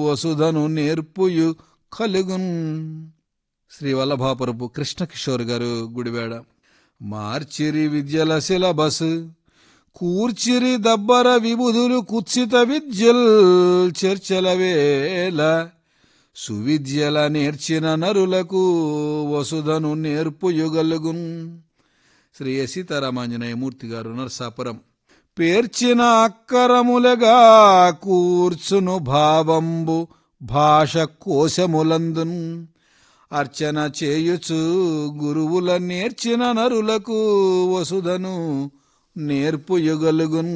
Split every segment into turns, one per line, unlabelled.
వసుధను నేర్పుయు కలుగున్ శ్రీ వల్లభాపురపు కృష్ణకిషోర్ గారు గుడివాడ మార్చిరి విద్యల సిలబస్ కూర్చిరి దబ్బర విబుధులు కుత్సిత విద్యల్ చర్చల వేళ సువిద్యల నేర్చిన నరులకు వసుధను నేర్పుయుగలుగున్ శ్రీ ఎస్ సీతారామాంజనేయమూర్తి గారు నరసాపురం పేర్చిన అక్కరములగా కూర్చును భావంబు భాష కోశములందున్ అర్చన చేయుచు గురువుల నేర్చిన నరులకు వసుధను నేర్పుయుగలుగున్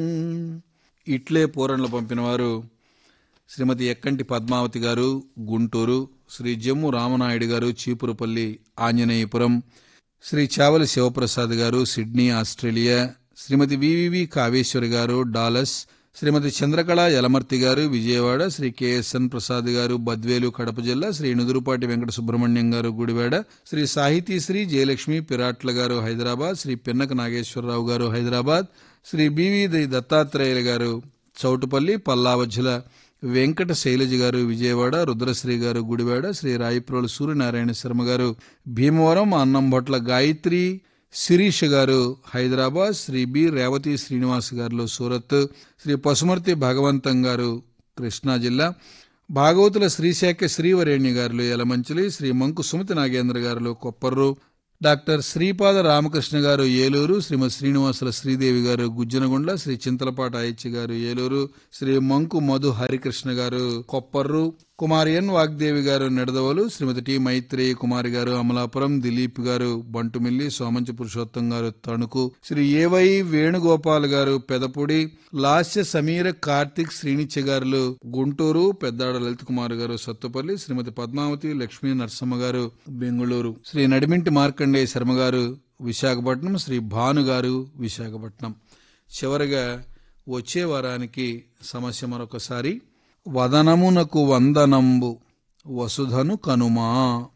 ఇట్లే పూరణలు పంపినవారు శ్రీమతి ఎక్కంటి పద్మావతి గారు గుంటూరు శ్రీ జమ్ము రామనాయుడు గారు చీపురుపల్లి ఆంజనేయపురం శ్రీ చావలి శివప్రసాద్ గారు సిడ్నీ ఆస్ట్రేలియా శ్రీమతి వివివి కావేశ్వరి గారు డాలస్ శ్రీమతి చంద్రకళ యలమర్తి గారు విజయవాడ శ్రీ కెఎస్ఎన్ ప్రసాద్ గారు బద్వేలు కడప జిల్లా శ్రీ నుదురుపాటి వెంకట సుబ్రహ్మణ్యం గారు గుడివాడ శ్రీ సాహితీ శ్రీ జయలక్ష్మి పిరాట్ల గారు హైదరాబాద్ శ్రీ పిన్నక నాగేశ్వరరావు గారు హైదరాబాద్ శ్రీ బివి ది దత్తాత్రేయుల గారు చౌటుపల్లి పల్లావజ్జల వెంకట శైలజ గారు విజయవాడ రుద్రశ్రీ గారు గుడివాడ శ్రీ రాయిప్రోలు సూర్యనారాయణ శర్మ గారు భీమవరం అన్నంభట్ల గాయత్రి శిరీష్ గారు హైదరాబాద్ శ్రీ బి రేవతి శ్రీనివాస్ గారు సూరత్ శ్రీ పశుమర్తి భగవంతం గారు కృష్ణా జిల్లా భాగవతుల శ్రీశాఖ శ్రీవరేణ్య గారులు యలమంచిలి శ్రీ మంకు సుమతి నాగేంద్ర గారులు కొప్పర్రు డాక్టర్ శ్రీపాద రామకృష్ణ గారు ఏలూరు శ్రీమతి శ్రీనివాసుల శ్రీదేవి గారు గుజ్జనగుండ్ల శ్రీ చింతలపాట అయ్యచ్చి గారు ఏలూరు శ్రీ మంకు మధు హరికృష్ణ గారు కొప్పర్రు కుమారి ఎన్ వాగ్దేవి గారు నిడదవలు శ్రీమతి టి మైత్రి కుమారి గారు అమలాపురం దిలీప్ గారు బంటుమిల్లి సోమంచి పురుషోత్తం గారు తణుకు శ్రీ ఏవై వేణుగోపాల్ గారు పెదపూడి లాస్య సమీర కార్తిక్ శ్రీనిత్య గారులు గుంటూరు పెద్దాడ లలిత్ కుమార్ గారు సత్తుపల్లి శ్రీమతి పద్మావతి లక్ష్మీ నరసమ్మ గారు బెంగుళూరు శ్రీ నడిమింటి మార్కండేయ శర్మ గారు విశాఖపట్నం శ్రీ భాను గారు విశాఖపట్నం చివరిగా వచ్చే వారానికి సమస్య మరొకసారి వదనమునకు వందనంబు వసుధను కనుమా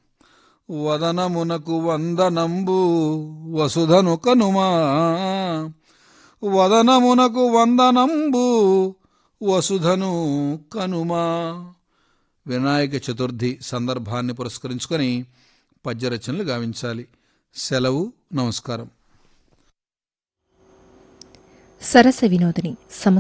వదనమునకు వందనంబు వసుధను కనుమా వదనమునకు వందనంబు వసుధను కనుమా వినాయక చతుర్థి సందర్భాన్ని పురస్కరించుకొని పద్యరచనలు గావించాలి సెలవు నమస్కారం
సరస వినోదిని